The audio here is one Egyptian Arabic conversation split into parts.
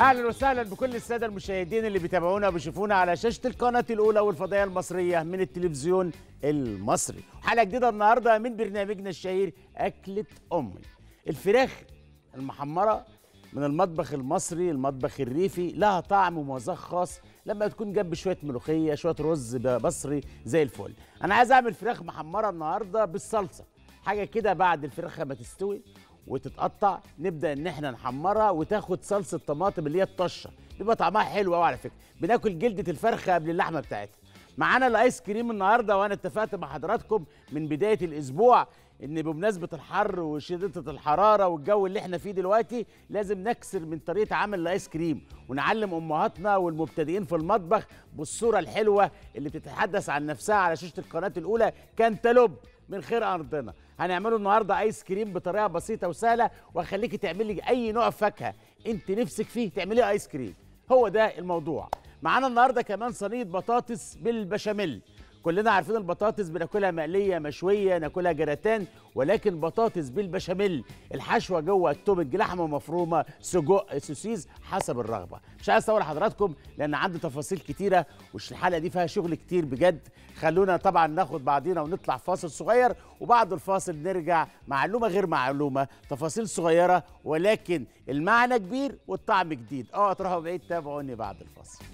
اهلا وسهلا بكل الساده المشاهدين اللي بيتابعونا وبيشوفونا على شاشه القناه الاولى والفضائيه المصريه من التلفزيون المصري حلقه جديده النهارده من برنامجنا الشهير اكله امي الفراخ المحمره من المطبخ المصري المطبخ الريفي لها طعم ومذاق خاص لما تكون جنب شويه ملوخيه شويه رز بصري زي الفل انا عايز اعمل فراخ محمره النهارده بالصلصه حاجه كده بعد الفراخ ما تستوي وتتقطع نبدا ان احنا نحمرها وتاخد صلصه طماطم اللي هي الطشه بيبقى طعمها حلو قوي على فكره بناكل جلده الفرخه قبل اللحمه بتاعتها معانا الايس كريم النهارده وانا اتفقت مع حضراتكم من بدايه الاسبوع ان بمناسبه الحر وشده الحراره والجو اللي احنا فيه دلوقتي لازم نكسر من طريقه عمل الايس كريم ونعلم امهاتنا والمبتدئين في المطبخ بالصوره الحلوه اللي بتتحدث عن نفسها على شاشه القناه الاولى كانتالوب من خير ارضنا هنعمله النهارده ايس كريم بطريقه بسيطه وسهله وهخليكي تعملي اي نوع فاكهه انت نفسك فيه تعمليه ايس كريم هو ده الموضوع معانا النهارده كمان صينيه بطاطس بالبشاميل كلنا عارفين البطاطس بناكلها مقليه مشويه ناكلها جراتان ولكن بطاطس بالبشاميل الحشوه جوه التوبنج لحمه مفرومه سجق سوسيز حسب الرغبه مش عايز اطول حضراتكم لان عندي تفاصيل كتيره والحلقه دي فيها شغل كتير بجد خلونا طبعا ناخد بعضينا ونطلع فاصل صغير وبعد الفاصل نرجع معلومه غير معلومه تفاصيل صغيره ولكن المعنى كبير والطعم جديد اه تروحوا بعيد تابعوني بعد الفاصل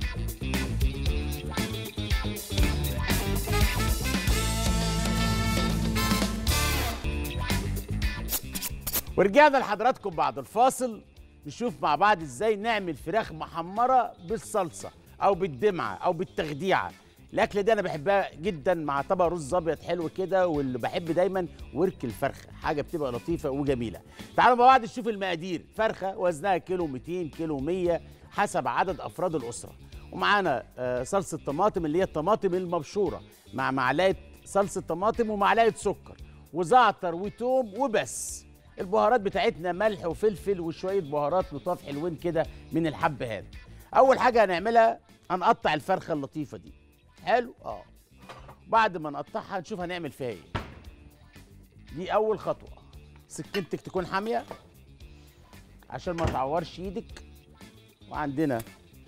ورجعنا لحضراتكم بعد الفاصل نشوف مع بعض ازاي نعمل فراخ محمره بالصلصه او بالدمعه او بالتخديعه الاكله دي انا بحبها جدا مع طبق رز ابيض حلو كده واللي بحب دايما ورك الفرخه حاجه بتبقى لطيفه وجميله تعالوا مع بعض نشوف المقادير فرخه وزنها كيلو 200 كيلو 100 حسب عدد افراد الاسره ومعانا آه صلصه طماطم اللي هي الطماطم المبشوره مع معلقه صلصه طماطم ومعلقه سكر وزعتر وتوم وبس البهارات بتاعتنا ملح وفلفل وشويه بهارات لطاف حلوين كده من الحبهان اول حاجه هنعملها هنقطع الفرخه اللطيفه دي حلو اه بعد ما نقطعها نشوف هنعمل فيها ايه دي اول خطوه سكينتك تكون حاميه عشان ما تعورش ايدك وعندنا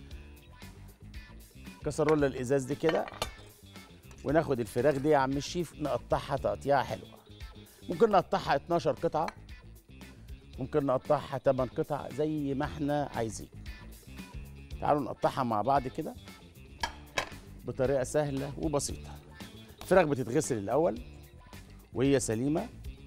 كسرولة الازاز دي كده وناخد الفراخ دي يا عم الشيف نقطعها تقطيعه حلوه ممكن نقطعها 12 قطعه ممكن نقطعها 8 قطع زي ما احنا عايزين تعالوا نقطعها مع بعض كده بطريقه سهله وبسيطه الفراخ بتتغسل الاول وهي سليمه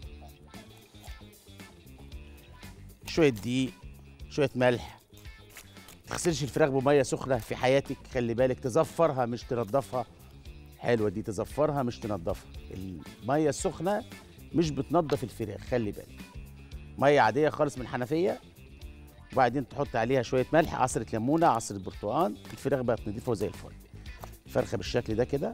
شويه دقيق شويه ملح ما تغسلش الفراخ بميه سخنه في حياتك خلي بالك تزفرها مش تنضفها حلوه دي تزفرها مش تنضفها الميه السخنه مش بتنضف الفراخ خلي بالك ميه عاديه خالص من الحنفيه وبعدين تحط عليها شويه ملح عصره ليمونه عصره برتقال الفراخ بقت نضيفه زي الفل الفرخه بالشكل ده كده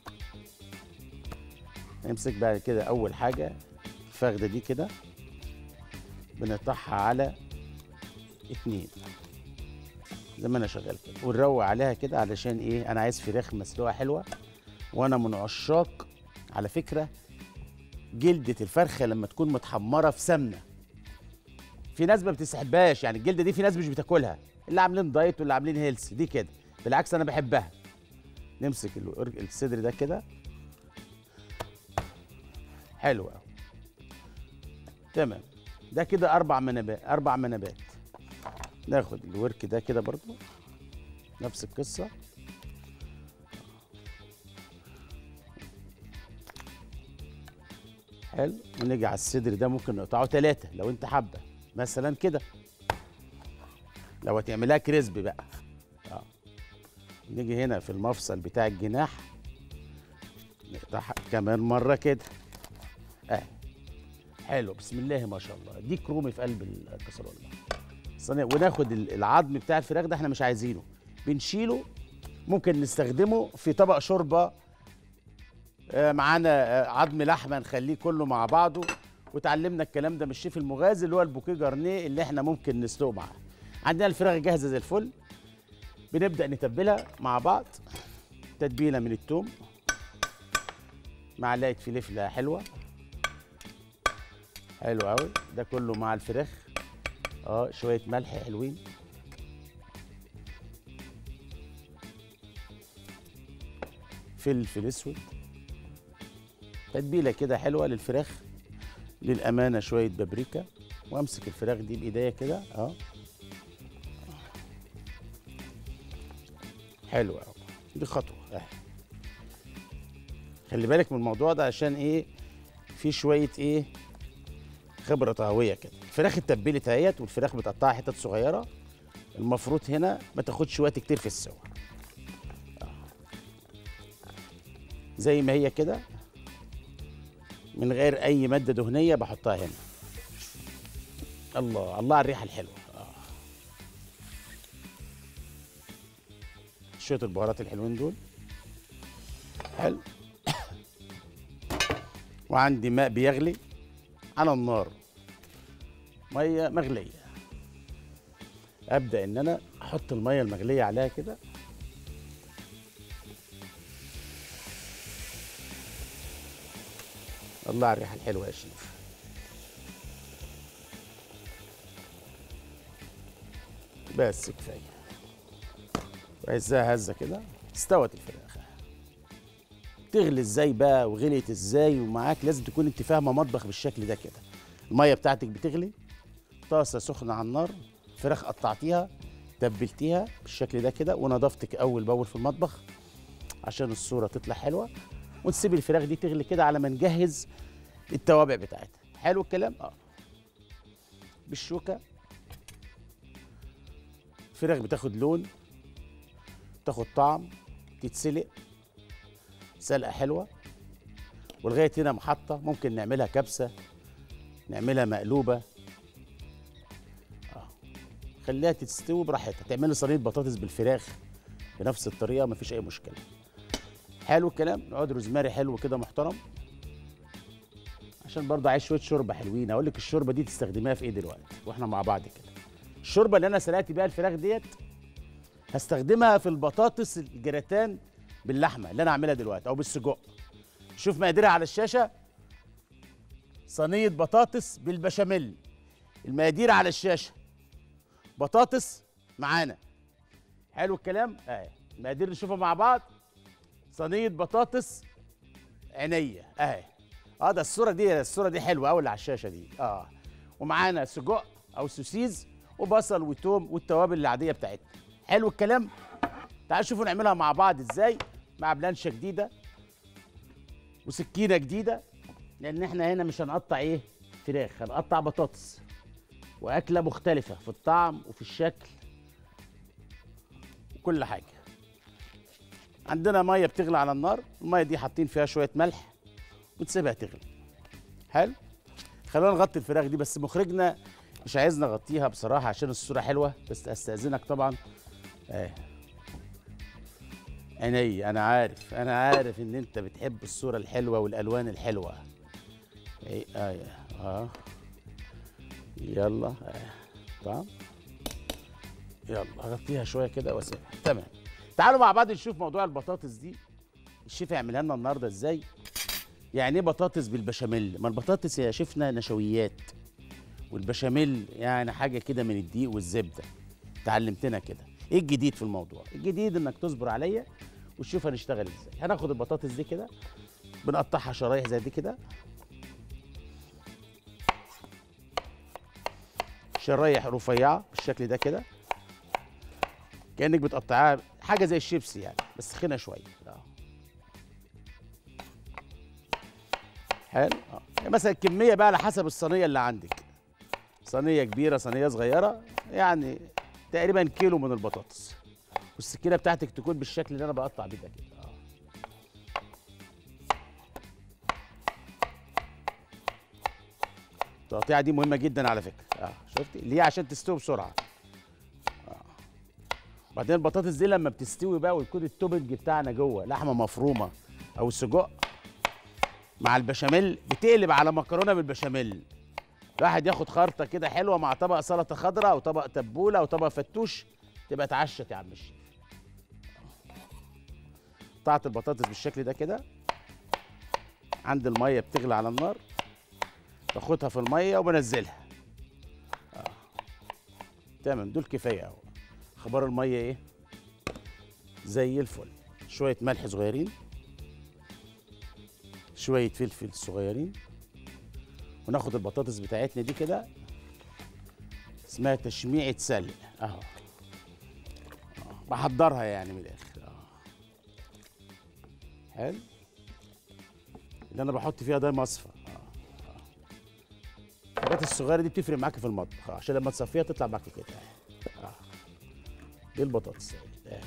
نمسك بعد كده اول حاجه الفخده دي كده بنقطعها على اتنين زي ما انا شغال كده ونروق عليها كده علشان ايه انا عايز فراخ مسلوقه حلوه وانا من عشاق على فكره جلده الفرخه لما تكون متحمره في سمنه في ناس ما بتسحبهاش يعني الجلده دي في ناس مش بتاكلها اللي عاملين دايت واللي عاملين هيلث دي كده بالعكس انا بحبها نمسك الصدر ده كده حلو قوي تمام ده كده اربع منابات اربع منابات ناخد الورك ده كده برضو نفس القصه حلو ونيجي على الصدر ده ممكن نقطعه ثلاثة لو انت حابة مثلا كده لو هتعملها كريسب بقى اه نيجي هنا في المفصل بتاع الجناح نقطعها كمان مرة كده اه حلو بسم الله ما شاء الله دي كرومي في قلب الكسرولة صينية وناخد العظم بتاع الفراخ ده احنا مش عايزينه بنشيله ممكن نستخدمه في طبق شوربه معانا عظم لحمه نخليه كله مع بعضه وتعلمنا الكلام ده من الشيف المغازي اللي هو البوكيه جارنيه اللي احنا ممكن نسلقه معاه عندنا الفراخ جاهزه زي الفل بنبدا نتبلها مع بعض تتبيله من الثوم معلقه فلفله حلوه حلو قوي ده كله مع الفراخ اه شويه ملح حلوين فلفل اسود تتبيله كده حلوه للفراخ للامانه شويه بابريكا وامسك الفراخ دي بايديا كده اه حلو قوي دي خطوه اه خلي بالك من الموضوع ده عشان ايه في شويه ايه خبره طهويه كده الفراخ اتبلت اهيت والفراخ متقطعه حتت صغيره المفروض هنا ما تاخدش وقت كتير في السوا آه. زي ما هي كده من غير اي ماده دهنيه بحطها هنا الله الله على الريحه الحلوه آه. شويه البهارات الحلوين دول حلو وعندي ماء بيغلي على النار ميه مغليه ابدا ان انا احط الميه المغليه عليها كده الله على الريحه الحلوه يا شيف بس كفايه وعزها هزه كده استوت الفراخ تغلي ازاي بقى وغليت ازاي ومعاك لازم تكون انت فاهمه مطبخ بالشكل ده كده الميه بتاعتك بتغلي طاسه سخنه على النار فراخ قطعتيها تبلتيها بالشكل ده كده ونضفتك اول باول في المطبخ عشان الصوره تطلع حلوه ونسيب الفراخ دي تغلي كده على ما نجهز التوابع بتاعتها حلو الكلام اه بالشوكه الفراخ بتاخد لون تاخد طعم تتسلق سلقه حلوه ولغايه هنا محطه ممكن نعملها كبسه نعملها مقلوبه اه خليها تستوي براحتها تعملي صينيه بطاطس بالفراخ بنفس الطريقه مفيش اي مشكله حلو الكلام نقعد روزماري حلو كده محترم عشان برضه عايز شويه شوربه حلوين اقول لك الشوربه دي تستخدميها في ايه دلوقتي واحنا مع بعض كده الشوربه اللي انا سلقت بيها الفراخ ديت هستخدمها في البطاطس الجراتان باللحمه اللي انا عاملها دلوقتي او بالسجق شوف مقاديرها على الشاشه صينيه بطاطس بالبشاميل المقادير على الشاشه بطاطس معانا حلو الكلام اهي المقادير نشوفها مع بعض صينيه بطاطس عينيا اهي اه ده الصوره دي الصوره دي حلوه قوي اللي على الشاشه دي اه ومعانا سجق او سوسيز وبصل وتوم والتوابل العاديه بتاعتنا حلو الكلام تعالوا شوفوا نعملها مع بعض ازاي مع بلانشه جديده وسكينه جديده لان احنا هنا مش هنقطع ايه فراخ هنقطع بطاطس واكله مختلفه في الطعم وفي الشكل وكل حاجه عندنا ميه بتغلي على النار الميه دي حاطين فيها شويه ملح وتسيبها تغلي حلو خلونا نغطي الفراخ دي بس مخرجنا مش عايزنا نغطيها بصراحه عشان الصوره حلوه بس استاذنك طبعا ايه عيني انا عارف انا عارف ان انت بتحب الصوره الحلوه والالوان الحلوه ايه اه اه يلا آه. تمام يلا هغطيها شويه كده واسيبها تمام تعالوا مع بعض نشوف موضوع البطاطس دي الشيف يعملها لنا النهارده ازاي يعني ايه بطاطس بالبشاميل ما البطاطس يا شيفنا نشويات والبشاميل يعني حاجه كده من الدقيق والزبده اتعلمتنا كده ايه الجديد في الموضوع الجديد انك تصبر عليا وتشوف هنشتغل ازاي هناخد البطاطس دي كده بنقطعها شرايح زي دي كده شرايح رفيعه بالشكل ده كده كانك بتقطعها حاجه زي الشيبسي يعني بس خينه شويه اه حلو اه يعني مثلا الكميه بقى على حسب الصينيه اللي عندك صينيه كبيره صينيه صغيره يعني تقريبا كيلو من البطاطس والسكينه بتاعتك تكون بالشكل اللي انا بقطع بيه ده كده اه التقطيعه دي مهمه جدا على فكره اه شفتي ليه عشان تستوي بسرعه اه وبعدين البطاطس دي لما بتستوي بقى ويكون التوبنج بتاعنا جوه لحمه مفرومه او سجق مع البشاميل بتقلب على مكرونه بالبشاميل الواحد ياخد خرطه كده حلوه مع طبق سلطه خضراء او طبق تبوله او طبق فتوش تبقى اتعشت يا عم الشيف قطعت البطاطس بالشكل ده كده عند الميه بتغلي على النار باخدها في الميه وبنزلها آه. تمام دول كفايه اهو اخبار الميه ايه زي الفل شويه ملح صغيرين شويه فلفل صغيرين وناخد البطاطس بتاعتنا دي كده اسمها تشميعة سلق اهو آه، بحضرها يعني من الاخر اه حلو اللي انا بحط فيها ده مصفى اه اه الحاجات الصغيره دي بتفرق معاك في المطبخ آه، عشان لما تصفيها تطلع معاك كده اه دي البطاطس آه.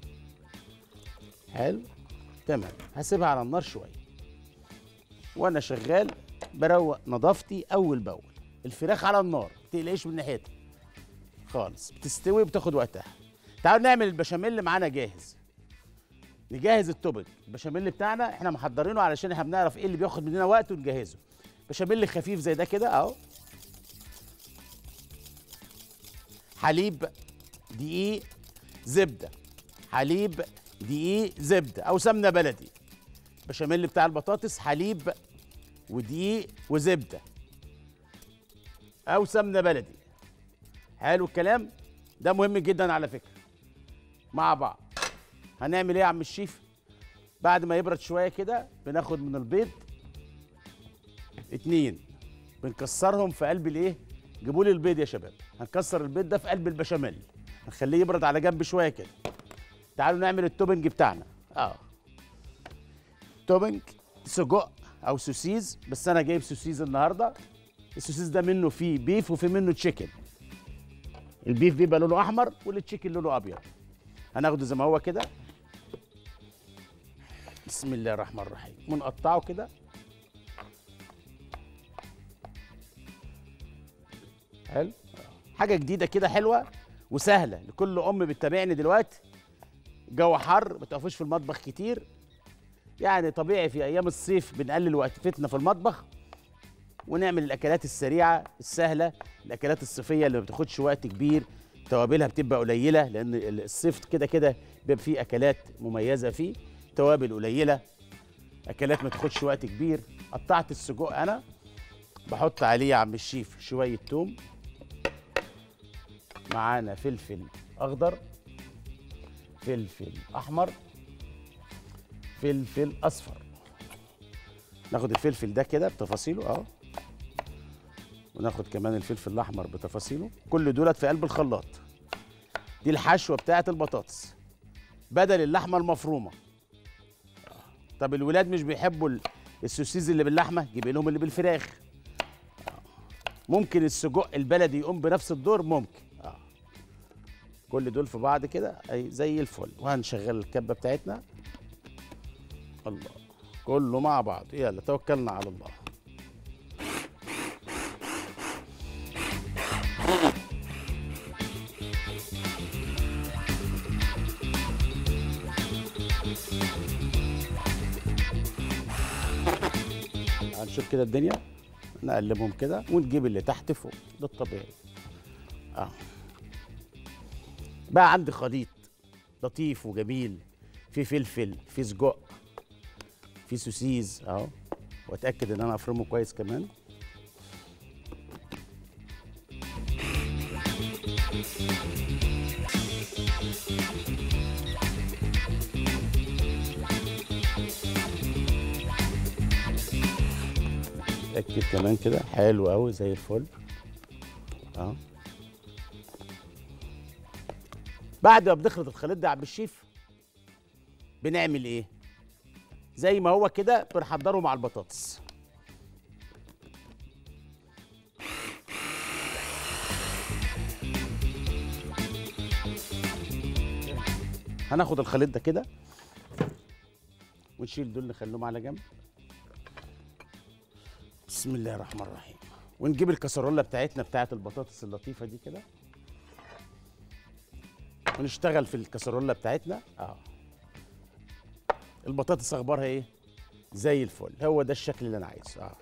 حلو تمام هسيبها على النار شويه وانا شغال بروق نظافتي اول باول الفراخ على النار ما تقلقش من ناحيتها خالص بتستوي وبتاخد وقتها تعالوا نعمل البشاميل اللي معانا جاهز نجهز التوبنج البشاميل بتاعنا احنا محضرينه علشان احنا بنعرف ايه اللي بياخد مننا وقت ونجهزه بشاميل خفيف زي ده كده اهو حليب دقيق زبده حليب دقيق زبده او سمنه بلدي بشاميل بتاع البطاطس حليب ودقيق وزبده او سمنه بلدي حلو الكلام ده مهم جدا على فكره مع بعض هنعمل ايه يا عم الشيف بعد ما يبرد شويه كده بناخد من البيض اتنين بنكسرهم في قلب الايه جيبوا لي البيض يا شباب هنكسر البيض ده في قلب البشاميل هنخليه يبرد على جنب شويه كده تعالوا نعمل التوبنج بتاعنا اه توبنج سجق او سوسيز بس انا جايب سوسيز النهارده السوسيس ده منه فيه بيف وفي منه تشيكن البيف بيبقى لونه احمر والتشيكن لونه ابيض هناخده زي ما هو كده بسم الله الرحمن الرحيم ونقطعه كده حلو حاجه جديده كده حلوه وسهله لكل ام بتتابعني دلوقتي جو حر ما تقفوش في المطبخ كتير يعني طبيعي في ايام الصيف بنقلل وقفتنا في المطبخ ونعمل الاكلات السريعه السهله الاكلات الصيفيه اللي ما بتاخدش وقت كبير توابلها بتبقى قليله لان الصيف كده كده بيبقى فيه اكلات مميزه فيه توابل قليله اكلات ما تاخدش وقت كبير قطعت السجق انا بحط عليه يا عم الشيف شويه توم معانا فلفل اخضر فلفل احمر فلفل اصفر ناخد الفلفل ده كده بتفاصيله اهو وناخد كمان الفلفل الاحمر بتفاصيله كل دولت في قلب الخلاط دي الحشوه بتاعه البطاطس بدل اللحمه المفرومه طب الولاد مش بيحبوا ال- السوسيز اللي باللحمه جيب لهم اللي بالفراخ ممكن السجق البلدي يقوم بنفس الدور ممكن آه. كل دول في بعض كده أي زي الفل وهنشغل الكبه بتاعتنا الله كله مع بعض يلا توكلنا على الله هنشوف كده الدنيا نقلبهم كده ونجيب اللي تحت فوق ده الطبيعي اه بقى عندي خليط لطيف وجميل في فلفل في سجق في سوسيز اهو واتاكد ان انا افرمه كويس كمان اتاكد كمان كده حلو قوي زي الفل اه بعد ما بنخلط الخليط ده يا عم الشيف بنعمل ايه زي ما هو كده بنحضره مع البطاطس هناخد الخليط ده كده ونشيل دول نخليهم على جنب بسم الله الرحمن الرحيم ونجيب الكسرولة بتاعتنا بتاعت البطاطس اللطيفة دي كده ونشتغل في الكسرولة بتاعتنا اه البطاطس اخبارها ايه زي الفل هو ده الشكل اللي انا عايزه اه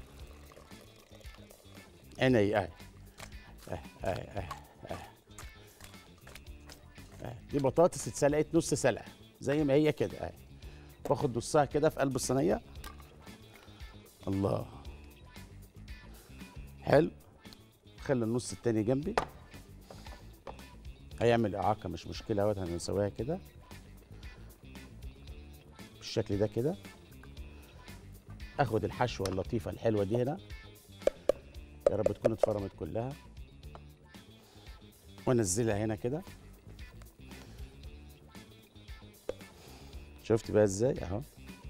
عيني اه اه اه اه اه اه دي بطاطس اتسلقت نص سلقه زي ما هي كده اه باخد نصها كده في قلب الصينيه الله حلو خلي النص التاني جنبي هيعمل اعاقه مش مشكله اهوت هنسويها كده بالشكل ده كده اخد الحشوه اللطيفه الحلوه دي هنا يا رب تكون اتفرمت كلها وانزلها هنا كده شفت بقى ازاي اهو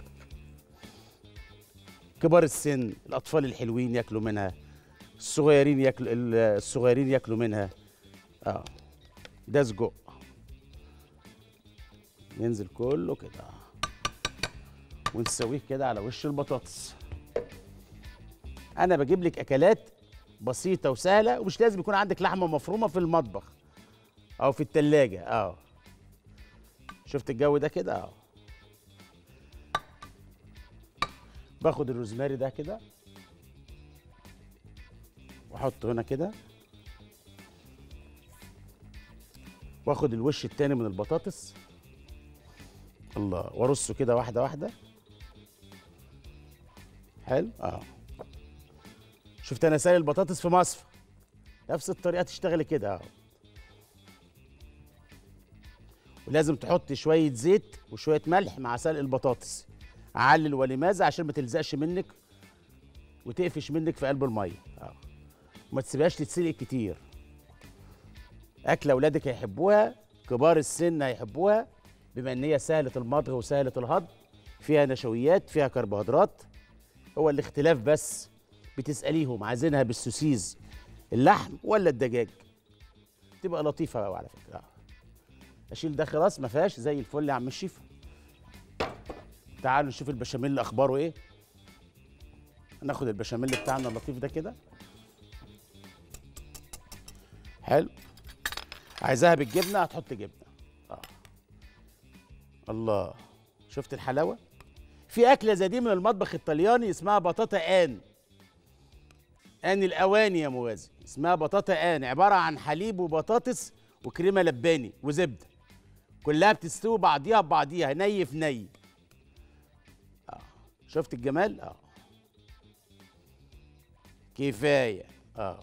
كبار السن الاطفال الحلوين ياكلوا منها الصغيرين ياكلوا ال- الصغيرين ياكلوا منها اه ده سجق ينزل كله كده ونسويه كده على وش البطاطس انا بجيب لك اكلات بسيطه وسهله ومش لازم يكون عندك لحمه مفرومه في المطبخ او في التلاجة اه شفت الجو ده كده اه باخد الروزماري ده كده واحطه هنا كده واخد الوش التاني من البطاطس الله وارصه كده واحده واحده حلو اه شفت انا سالق البطاطس في مصفى نفس الطريقه تشتغلي كده اه ولازم تحط شويه زيت وشويه ملح مع سلق البطاطس علل ولماذا عشان ما تلزقش منك وتقفش منك في قلب الميه اه وما تسيبهاش تتسلق كتير اكله اولادك هيحبوها كبار السن هيحبوها بما ان هي سهله المضغ وسهله الهضم فيها نشويات فيها كربوهيدرات هو الاختلاف بس بتساليهم عايزينها بالسوسيز اللحم ولا الدجاج تبقى لطيفه قوي على فكره آه. اشيل ده خلاص ما فيهاش زي الفل يا عم الشيف تعالوا نشوف البشاميل اخباره ايه ناخد البشاميل بتاعنا اللطيف ده كده حلو عايزاها بالجبنه هتحط جبنه اه الله شفت الحلاوه في اكله زي دي من المطبخ الطلياني اسمها بطاطا ان ان الاواني يا موازي اسمها بطاطا ان عباره عن حليب وبطاطس وكريمه لباني وزبده كلها بتستوي بعضيها ببعضيها ني في ني اه شفت الجمال اه كفايه اه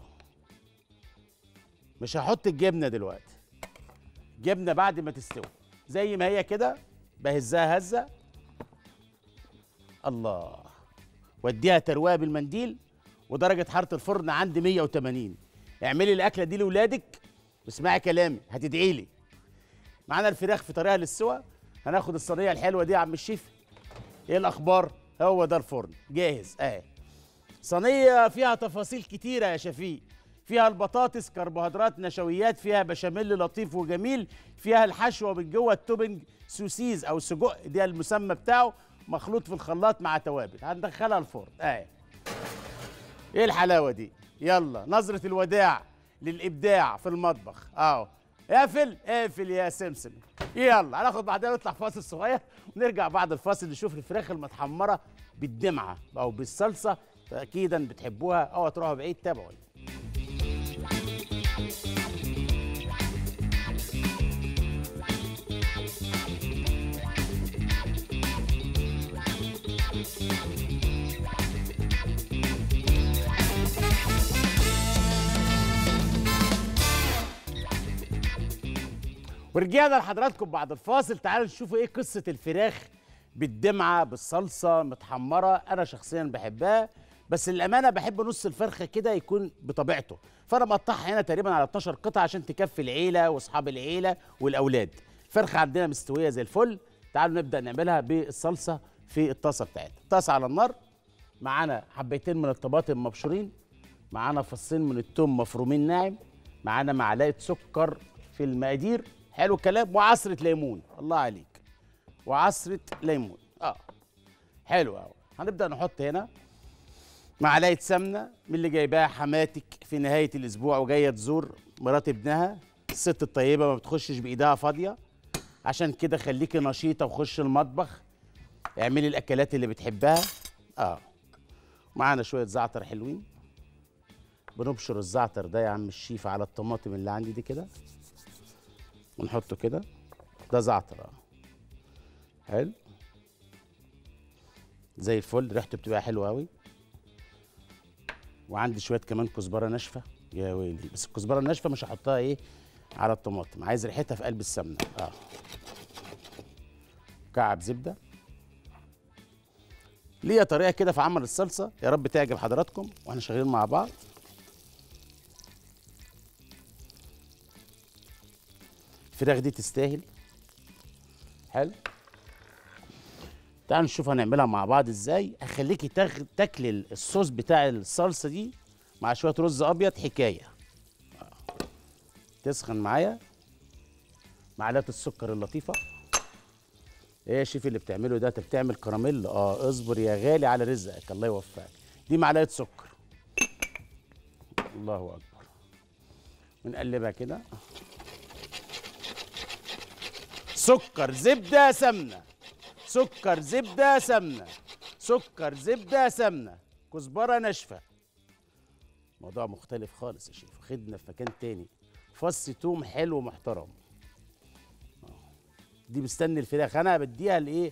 مش هحط الجبنه دلوقتي جبنه بعد ما تستوي زي ما هي كده بهزها هزه الله واديها ترويه بالمنديل ودرجه حراره الفرن عندي 180 اعملي الاكله دي لاولادك واسمعي كلامي هتدعي لي معانا الفراخ في طريقها للسوا هناخد الصينيه الحلوه دي يا عم الشيف ايه الاخبار هو ده الفرن جاهز اهي صينيه فيها تفاصيل كتيره يا شفيق فيها البطاطس كربوهيدرات نشويات فيها بشاميل لطيف وجميل فيها الحشوه من جوه التوبنج سوسيز او سجق ده المسمى بتاعه مخلوط في الخلاط مع توابل هندخلها الفرن اهي ايه الحلاوه دي يلا نظره الوداع للابداع في المطبخ اهو اقفل اقفل يا سمسم يلا هناخد بعدين نطلع فاصل صغير ونرجع بعد الفاصل نشوف الفراخ المتحمره بالدمعه او بالصلصه اكيدا بتحبوها او تروحوا بعيد تابعوني ورجعنا لحضراتكم بعد الفاصل تعالوا نشوفوا ايه قصه الفراخ بالدمعه بالصلصه متحمره انا شخصيا بحبها بس للامانه بحب نص الفرخه كده يكون بطبيعته فانا مقطعها هنا تقريبا على 12 قطعه عشان تكفي العيله واصحاب العيله والاولاد الفرخه عندنا مستويه زي الفل تعالوا نبدا نعملها بالصلصه في الطاسه بتاعتنا طاسه على النار معانا حبيتين من الطماطم مبشورين معانا فصين من التوم مفرومين ناعم معانا معلقه سكر في المقادير حلو الكلام وعصره ليمون الله عليك وعصره ليمون اه حلو قوي هنبدا نحط هنا معلقه سمنه من اللي جايباها حماتك في نهايه الاسبوع وجايه تزور مرات ابنها الست الطيبه ما بتخشش بايدها فاضيه عشان كده خليكي نشيطه وخش المطبخ اعملي الاكلات اللي بتحبها اه معانا شويه زعتر حلوين بنبشر الزعتر ده يا عم الشيف على الطماطم اللي عندي دي كده ونحطه كده ده زعتر اه حلو زي الفل ريحته بتبقى حلوه قوي وعندي شويه كمان كزبره ناشفه يا ويلي بس الكزبره الناشفه مش هحطها ايه على الطماطم عايز ريحتها في قلب السمنه اه ليا طريقه كده في عمل الصلصه يا رب تعجب حضراتكم واحنا شغالين مع بعض الفراخ دي تستاهل حلو تعالوا نشوف هنعملها مع بعض ازاي اخليكي تاخ... تاكلي الصوص بتاع الصلصه دي مع شويه رز ابيض حكايه آه. تسخن معايا معلقه السكر اللطيفه ايه يا شيف اللي بتعمله ده انت بتعمل كراميل اه اصبر يا غالي على رزقك الله يوفقك دي معلقه سكر الله اكبر ونقلبها كده سكر زبده سمنه سكر زبده سمنه سكر زبده سمنه كزبره ناشفه موضوع مختلف خالص يا شيف خدنا في مكان تاني فص توم حلو محترم دي مستني الفراخ انا بديها الايه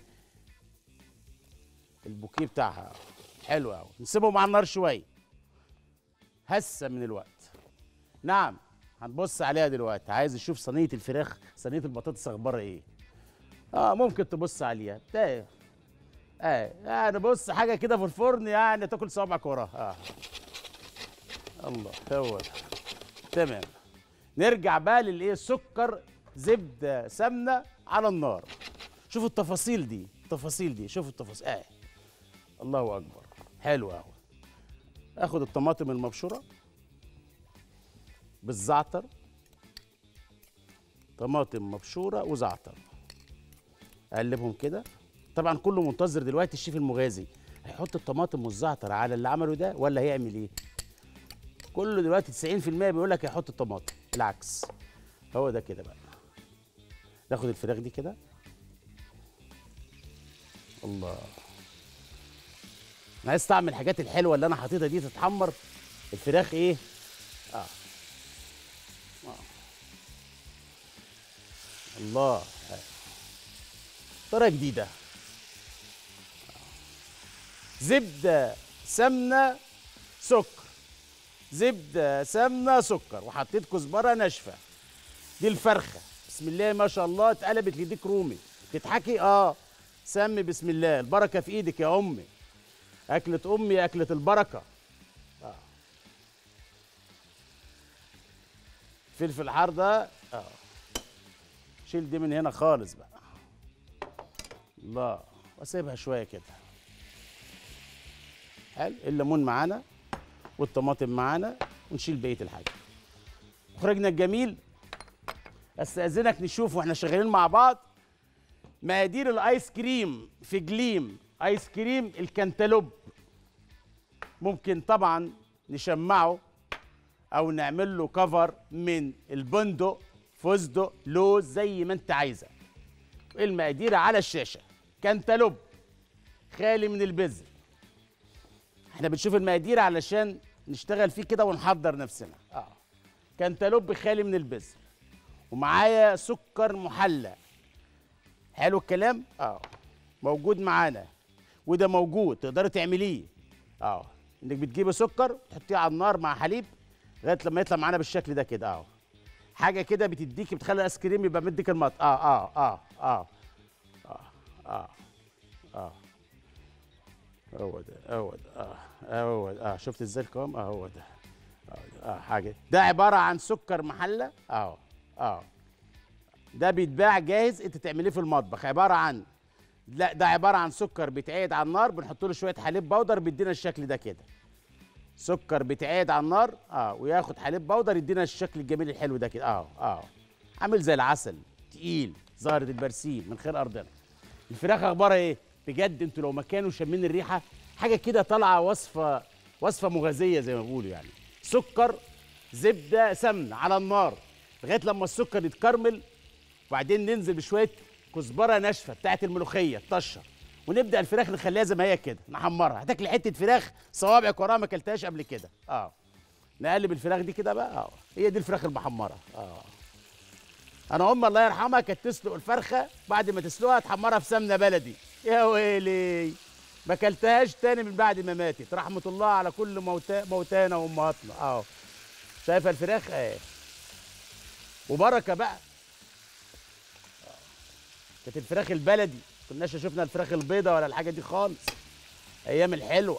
البوكيه بتاعها حلو قوي نسيبهم على النار شويه هسه من الوقت نعم هنبص عليها دلوقتي عايز اشوف صينيه الفراخ صينيه البطاطس اخبارها ايه اه ممكن تبص عليها ده اه يعني بص حاجه كده في الفرن يعني تاكل صوابعك وراها اه الله هو ده تمام نرجع بقى للايه سكر زبده سمنه على النار شوفوا التفاصيل دي التفاصيل دي شوفوا التفاصيل اه الله اكبر حلو قوي اخد الطماطم المبشوره بالزعتر طماطم مبشوره وزعتر اقلبهم كده طبعا كله منتظر دلوقتي الشيف المغازي هيحط الطماطم والزعتر على اللي عمله ده ولا هيعمل ايه كله دلوقتي 90% بيقول لك هيحط الطماطم العكس هو ده كده بقى ناخد الفراخ دي كده الله انا عايز طعم الحاجات الحلوه اللي انا حاططها دي تتحمر الفراخ ايه اه, آه. الله آه. طريقه جديده آه. زبده سمنه سكر زبده سمنه سكر وحطيت كزبره ناشفه دي الفرخه بسم الله ما شاء الله اتقلبت لديك رومي تضحكي اه سمي بسم الله البركه في ايدك يا امي اكله امي اكله البركه آه. فلفل حار ده اه شيل دي من هنا خالص بقى الله واسيبها شويه كده حلو الليمون معانا والطماطم معانا ونشيل بقيه الحاجه مخرجنا الجميل استاذنك نشوف واحنا شغالين مع بعض مقادير الايس كريم في جليم ايس كريم الكنتالوب ممكن طبعا نشمعه او نعمل له كفر من البندق فستق لوز زي ما انت عايزه المقادير على الشاشه كنتالوب خالي من البذر احنا بنشوف المقادير علشان نشتغل فيه كده ونحضر نفسنا اه كنتالوب خالي من البذر ومعايا سكر محلى حلو الكلام اه موجود معانا وده موجود تقدري تعمليه اه انك بتجيبي سكر تحطيه على النار مع حليب لغايه لما يطلع معانا بالشكل ده كده اه حاجه كده بتديكي بتخلي الايس كريم يبقى مديك المط اه اه اه اه اه اه اه هو ده هو ده اه هو ده اه شفت ازاي القوام اه هو ده اه, آه حاجه ده عباره عن سكر محلى اه اه ده بيتباع جاهز انت تعمليه في المطبخ عباره عن لا ده عباره عن سكر بيتعقد على النار بنحط له شويه حليب بودر بيدينا الشكل ده كده سكر بيتعقد على النار اه وياخد حليب بودر يدينا الشكل الجميل الحلو ده كده اه اه عامل زي العسل تقيل زهره البرسيم من خير ارضنا الفراخ اخبارها ايه بجد انتوا لو مكانه شامين الريحه حاجه كده طالعه وصفه وصفه مغازيه زي ما بيقولوا يعني سكر زبده سمنه على النار لغايه لما السكر يتكرمل وبعدين ننزل بشويه كزبره ناشفه بتاعت الملوخيه طشه ونبدا الفراخ نخليها زي ما هي كده نحمرها هتاكلي حته فراخ صوابعك وراها ما اكلتهاش قبل كده اه نقلب الفراخ دي كده بقى اه هي دي الفراخ المحمره اه انا امي الله يرحمها كانت تسلق الفرخه بعد ما تسلقها تحمرها في سمنه بلدي يا ويلي ما اكلتهاش تاني من بعد ما ماتت رحمه الله على كل موتا موتانا وامهاتنا اه شايفه الفراخ اهي وبركه بقى كانت الفراخ البلدي كناش شفنا الفراخ البيضة ولا الحاجه دي خالص ايام الحلوه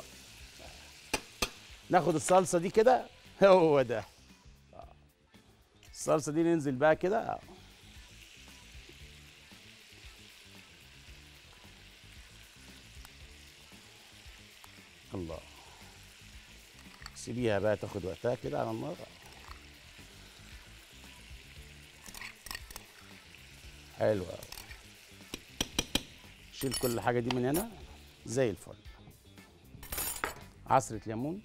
ناخد الصلصه دي كده هو ده الصلصه دي ننزل بقى كده آه. الله سيبيها بقى تاخد وقتها كده على النار حلو قوي شيل كل حاجه دي من هنا زي الفل عصره ليمون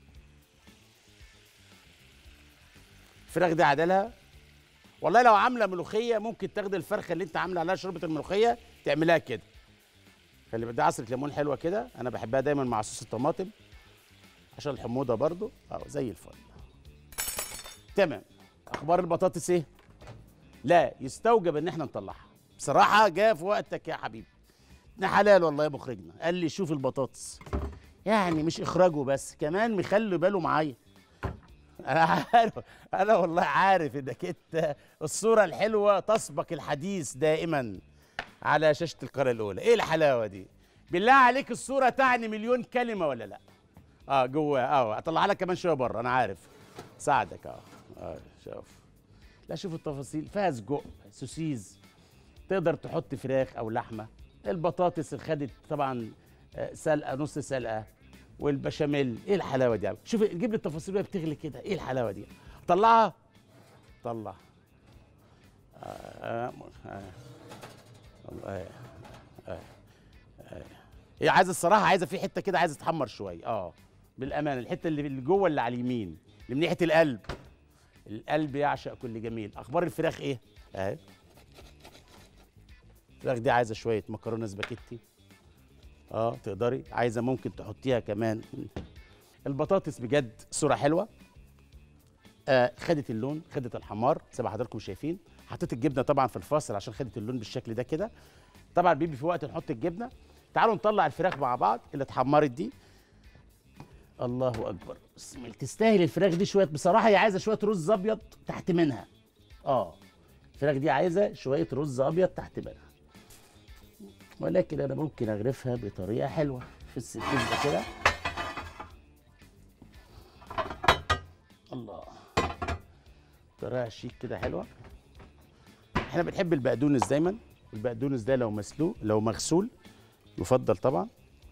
الفراخ دي عدلها والله لو عامله ملوخيه ممكن تاخد الفرخه اللي انت عامله عليها شوربه الملوخيه تعملها كده خلي بالك دي عصره ليمون حلوه كده انا بحبها دايما مع صوص الطماطم عشان الحموضه برضو اه زي الفل تمام اخبار البطاطس ايه لا يستوجب ان احنا نطلعها بصراحه جاء في وقتك يا حبيبي ابن حلال والله يا مخرجنا قال لي شوف البطاطس يعني مش اخراجه بس كمان مخلي باله معايا انا عارف انا والله عارف انك انت الصوره الحلوه تسبق الحديث دائما على شاشه القناه الاولى ايه الحلاوه دي بالله عليك الصوره تعني مليون كلمه ولا لا اه جوه اه اطلع لك كمان شويه بره انا عارف ساعدك اه اه شوف لا شوف التفاصيل فيها سجق سوسيز تقدر تحط فراخ او لحمه البطاطس اللي خدت طبعا آه، سلقه نص سلقه والبشاميل ايه الحلاوه دي شوف جيب لي التفاصيل وهي بتغلي كده ايه الحلاوه دي طلعها طلع آه آه آه آه آه. هي عايزه الصراحه عايزه في حته كده عايزه تحمر شويه اه بالامانه الحته اللي اللي جوه اللي على اليمين اللي من ناحيه القلب القلب يعشق كل جميل اخبار الفراخ ايه اهي الفراخ دي عايزه شويه مكرونه سباكيتي اه تقدري عايزه ممكن تحطيها كمان البطاطس بجد صوره حلوه آه خدت اللون خدت الحمار زي ما حضراتكم شايفين حطيت الجبنه طبعا في الفاصل عشان خدت اللون بالشكل ده كده طبعا بيبي في وقت نحط الجبنه تعالوا نطلع الفراخ مع بعض اللي اتحمرت دي الله اكبر بسم الله تستاهل الفراخ دي شويه بصراحه هي عايزه شويه رز ابيض تحت منها اه الفراخ دي عايزه شويه رز ابيض تحت منها ولكن انا ممكن اغرفها بطريقه حلوه في السكينه كده الله طريقه شيك كده حلوه احنا بنحب البقدونس دايما البقدونس ده لو مسلوق لو مغسول يفضل طبعا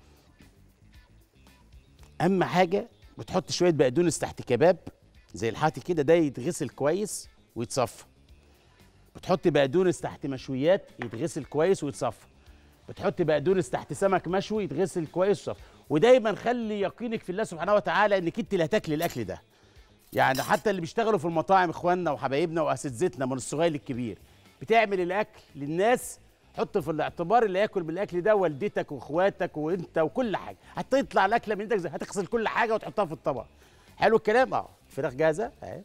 اهم حاجه بتحط شويه بقدونس تحت كباب زي الحاتي كده ده يتغسل كويس ويتصفى بتحط بقدونس تحت مشويات يتغسل كويس ويتصفى بتحط بقدونس تحت سمك مشوي يتغسل كويس ويتصفى ودايما خلي يقينك في الله سبحانه وتعالى انك انت اللي هتاكلي الاكل ده يعني حتى اللي بيشتغلوا في المطاعم اخواننا وحبايبنا واساتذتنا من الصغير للكبير بتعمل الاكل للناس حط في الاعتبار اللي ياكل من الاكل ده والدتك واخواتك وانت وكل حاجه هتطلع الاكله من ايدك زي- هتغسل كل حاجه وتحطها في الطبق حلو الكلام اه الفراخ جاهزه اهي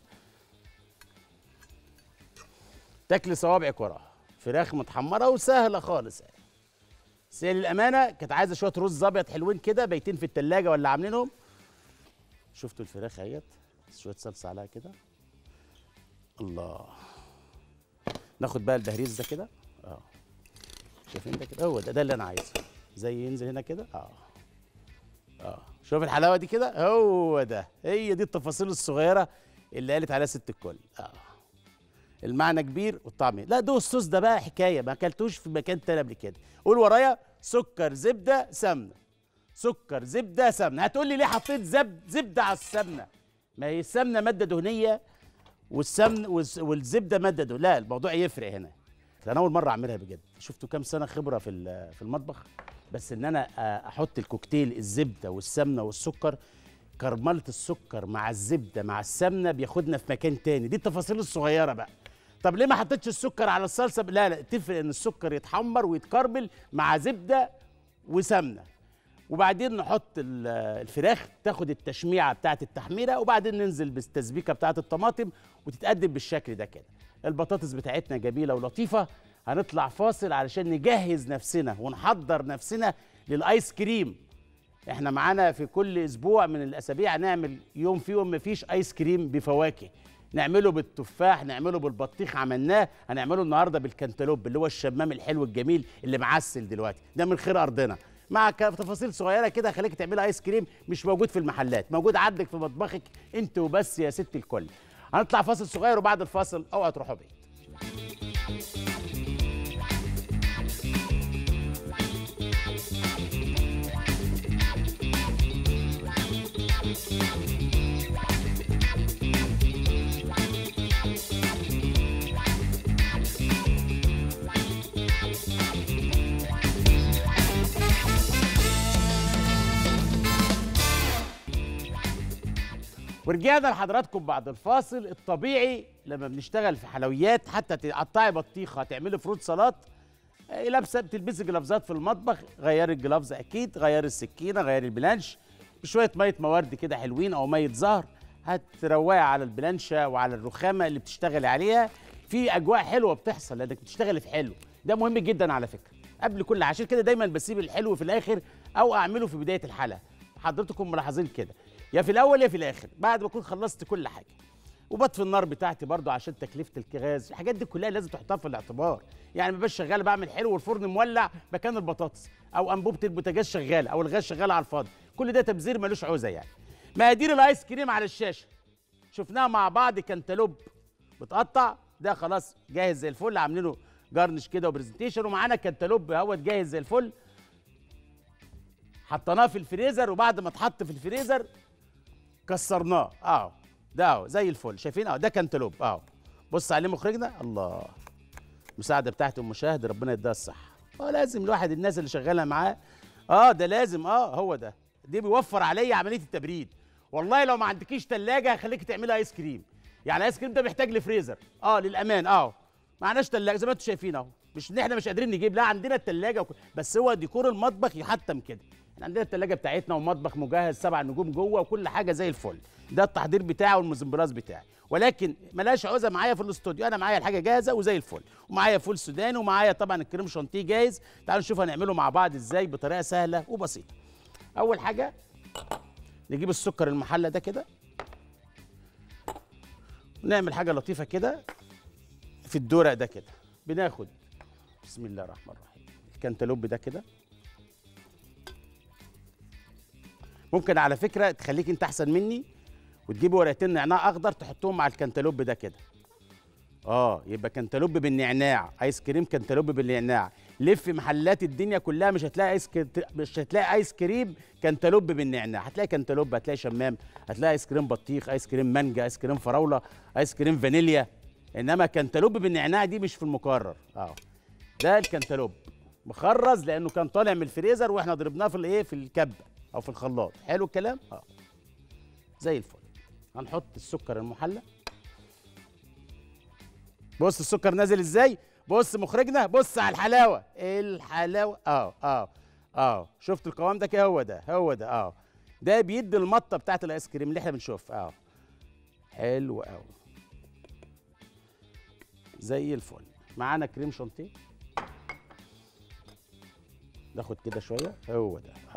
تاكلي صوابعك وراها فراخ متحمره وسهله خالص اهي بس هي للامانه كانت عايزه شويه رز ابيض حلوين كده بايتين في التلاجة ولا عاملينهم شفتوا الفراخ اهيت شويه صلصه عليها كده الله ناخد بقى البهريز ده كده اه شايفين ده كده هو ده ده اللي انا عايزه زي ينزل هنا كده اه اه شوف الحلاوه دي كده هو ده هي دي التفاصيل الصغيره اللي قالت عليها ست الكل اه المعنى كبير والطعم لا ده الصوص ده بقى حكايه ما اكلتوش في مكان تاني قبل كده قول ورايا سكر زبده سمنه سكر زبده سمنه هتقول لي ليه حطيت زب زبده على السمنه ما هي السمنه ماده دهنيه والسمن والس- والزبده ماده دهنيه لا الموضوع يفرق هنا انا اول مره اعملها بجد شفتوا كام سنه خبره في ال- في المطبخ بس ان انا آه، احط الكوكتيل الزبده والسمنه والسكر كرمله السكر مع الزبده مع السمنه بياخدنا في مكان تاني دي التفاصيل الصغيره بقى طب ليه ما حطيتش السكر على الصلصه لا لا تفرق ان السكر يتحمر ويتكرمل مع زبده وسمنه وبعدين نحط ال- الفراخ تاخد التشميعه بتاعه التحميره وبعدين ننزل بالتسبيكه بتاعه الطماطم وتتقدم بالشكل ده كده البطاطس بتاعتنا جميله ولطيفه هنطلع فاصل علشان نجهز نفسنا ونحضر نفسنا للايس كريم احنا معانا في كل اسبوع من الاسابيع نعمل يوم فيهم مفيش ايس كريم بفواكه نعمله بالتفاح نعمله بالبطيخ عملناه هنعمله النهارده بالكنتالوب اللي هو الشمام الحلو الجميل اللي معسل دلوقتي ده من خير ارضنا مع ك- تفاصيل صغيره كده هخليك تعملي ايس كريم مش موجود في المحلات موجود عندك في مطبخك انت وبس يا ست الكل هنطلع فاصل صغير وبعد الفاصل اوعى تروحوا بعيد ورجعنا لحضراتكم بعد الفاصل الطبيعي لما بنشتغل في حلويات حتى تقطعي بطيخه تعملي فروت سلطات آه، لابسه بتلبسي جلافزات في المطبخ غيري الجلافز اكيد غيري السكينه غيري البلانش بشويه ميه موارد كده حلوين او ميه زهر هتروقي على البلانشه وعلى الرخامه اللي بتشتغلي عليها في اجواء حلوه بتحصل لانك بتشتغلي في حلو ده مهم جدا على فكره قبل كل عشان كده دايما بسيب الحلو في الاخر او اعمله في بدايه الحلقه حضرتكم ملاحظين كده يا في الاول يا في الاخر بعد ما اكون خلصت كل حاجه وبطفي النار بتاعتي برضو عشان تكلفه الغاز الحاجات دي كلها لازم تحطها في الاعتبار يعني ما بقاش شغال بعمل حلو والفرن مولع مكان البطاطس او انبوبه البوتاجاز شغاله او الغاز شغال على الفاضي كل ده تبذير ملوش عوزه يعني مقادير الايس كريم على الشاشه شفناها مع بعض كانتالوب متقطع ده خلاص جاهز زي الفل عاملينه جارنش كده وبرزنتيشن ومعانا كانتالوب اهوت جاهز زي الفل حطيناه في الفريزر وبعد ما اتحط في الفريزر كسرناه اهو ده اهو زي الفل شايفين اهو ده كانتالوب اهو بص عليه مخرجنا الله المساعده بتاعت ام شاهد ربنا يديها الصحه اه لازم الواحد الناس اللي شغاله معاه اه ده لازم اه هو ده دي بيوفر عليا عمليه التبريد والله لو ما عندكيش ثلاجه هخليك تعملي ايس كريم يعني الايس كريم ده محتاج لفريزر اه للامان اه معناش ثلاجه زي ما انتم شايفين اهو مش ان احنا مش قادرين نجيب لا عندنا الثلاجه وك... بس هو ديكور المطبخ يحتم كده احنا عندنا الثلاجه بتاعتنا ومطبخ مجهز سبع نجوم جوه وكل حاجه زي الفل ده التحضير بتاعه والمزمبراز بتاعي ولكن ملاش عوزه معايا في الاستوديو انا معايا الحاجه جاهزه وزي الفل ومعايا فول سوداني ومعايا طبعا الكريم شانتيه جاهز تعالوا نشوف هنعمله مع بعض ازاي بطريقه سهله وبسيطه اول حاجه نجيب السكر المحلى ده كده نعمل حاجه لطيفه كده في الدورق ده كده بناخد بسم الله الرحمن الرحيم الكنتالوب ده كده ممكن على فكره تخليك انت احسن مني وتجيب ورقتين نعناع اخضر تحطهم مع الكنتالوب ده كده اه يبقى كنتالوب بالنعناع ايس كريم كنتالوب بالنعناع لف محلات الدنيا كلها مش هتلاقي ايس كت... مش هتلاقي ايس كريم كنتالوب بالنعناع هتلاقي كنتالوب هتلاقي شمام هتلاقي ايس كريم بطيخ ايس كريم مانجا ايس كريم فراوله ايس كريم فانيليا انما كنتالوب بالنعناع دي مش في المكرر اه ده الكنتالوب مخرز لانه كان طالع من الفريزر واحنا ضربناه في الايه في الكبه او في الخلاط حلو الكلام اه زي الفل هنحط السكر المحلى بص السكر نازل ازاي بص مخرجنا بص على الحلاوه الحلاوه اه اه اه شفت القوام ده كده هو ده هو ده اه ده بيدي المطه بتاعت الايس كريم اللي احنا بنشوفها اه حلو قوي زي الفل معانا كريم شانتيه ناخد كده شويه هو ده اه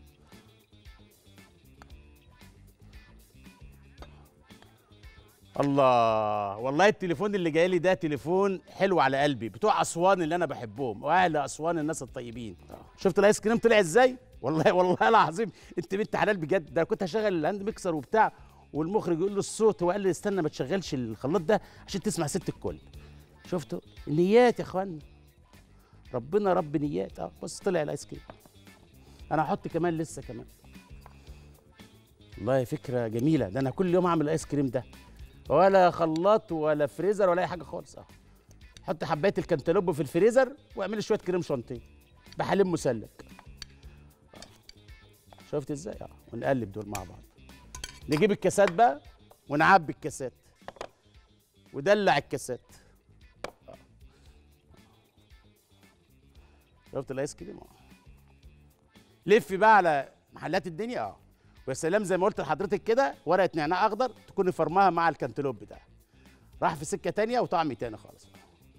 الله والله التليفون اللي جاي لي ده تليفون حلو على قلبي بتوع اسوان اللي انا بحبهم واهل اسوان الناس الطيبين شفت الايس كريم طلع ازاي والله والله العظيم انت بنت حلال بجد ده كنت هشغل الهاند ميكسر وبتاع والمخرج يقول له الصوت هو قال لي استنى ما تشغلش الخلاط ده عشان تسمع ست الكل شفتوا النيات يا اخوانا ربنا رب نيات اه بص طلع الايس كريم انا هحط كمان لسه كمان والله فكره جميله ده انا كل يوم اعمل الايس كريم ده ولا خلاط ولا فريزر ولا اي حاجه خالص اه حط حبايه الكنتالوب في الفريزر واعمل شويه كريم شانتيه بحليب مسلك آه. شفت ازاي اه ونقلب دول مع بعض نجيب الكاسات بقى ونعبي الكاسات ودلع الكاسات آه. شفت الايس كريم اه لف بقى على محلات الدنيا اه ويا سلام زي ما قلت لحضرتك كده ورقه نعناع اخضر تكوني فرماها مع الكنتالوب ده راح في سكه تانية وطعم تاني خالص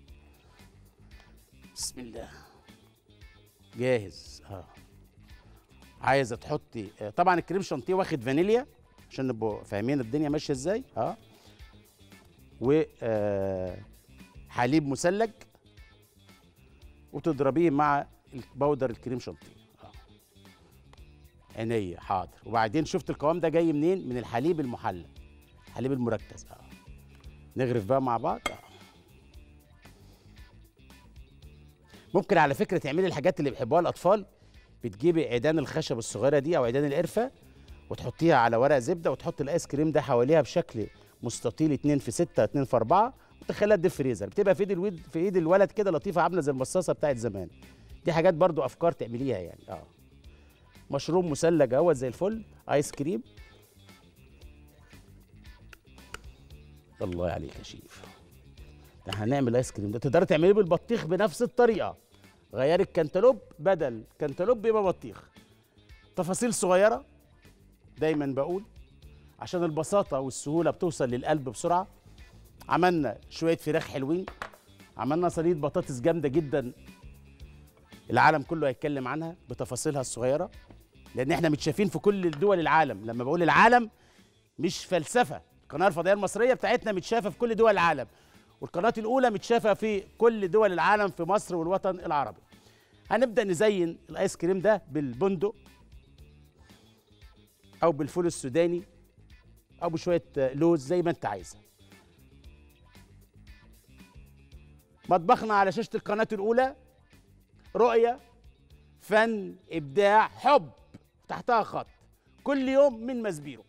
بسم الله جاهز اه عايزه تحطي آه، طبعا الكريم شانتيه واخد فانيليا عشان نبقوا فاهمين الدنيا ماشيه ازاي اه و آه، حليب مثلج وتضربيه مع البودر الكريم شانتيه اه عينيا حاضر وبعدين شفت القوام ده جاي منين من الحليب المحلى الحليب المركز اه نغرف بقى مع بعض اه ممكن على فكره تعملي الحاجات اللي بيحبوها الاطفال بتجيبي عيدان الخشب الصغيره دي او عيدان القرفه وتحطيها على ورق زبده وتحط الايس كريم ده حواليها بشكل مستطيل 2 في 6 2 في 4 وتخليها ديب فريزر بتبقى في ايد الولد في ايد الولد كده لطيفه عامله زي المصاصه بتاعت زمان دي حاجات برضو افكار تعمليها يعني اه مشروب مثلج اهوت زي الفل ايس كريم الله عليك يا شيف ده هنعمل ايس كريم ده تقدري تعمليه بالبطيخ بنفس الطريقه غيري الكنتالوب بدل كنتالوب يبقى بطيخ تفاصيل صغيره دايما بقول عشان البساطه والسهوله بتوصل للقلب بسرعه عملنا شويه فراخ حلوين عملنا صينيه بطاطس جامده جدا العالم كله هيتكلم عنها بتفاصيلها الصغيره لان احنا متشافين في كل دول العالم لما بقول العالم مش فلسفه القناه الفضائيه المصريه بتاعتنا متشافه في كل دول العالم والقناه الاولى متشافه في كل دول العالم في مصر والوطن العربي هنبدا نزين الايس كريم ده بالبندق او بالفول السوداني او بشويه لوز زي ما انت عايزه مطبخنا على شاشه القناه الاولى رؤيه فن ابداع حب تحتها خط كل يوم من مسبيرو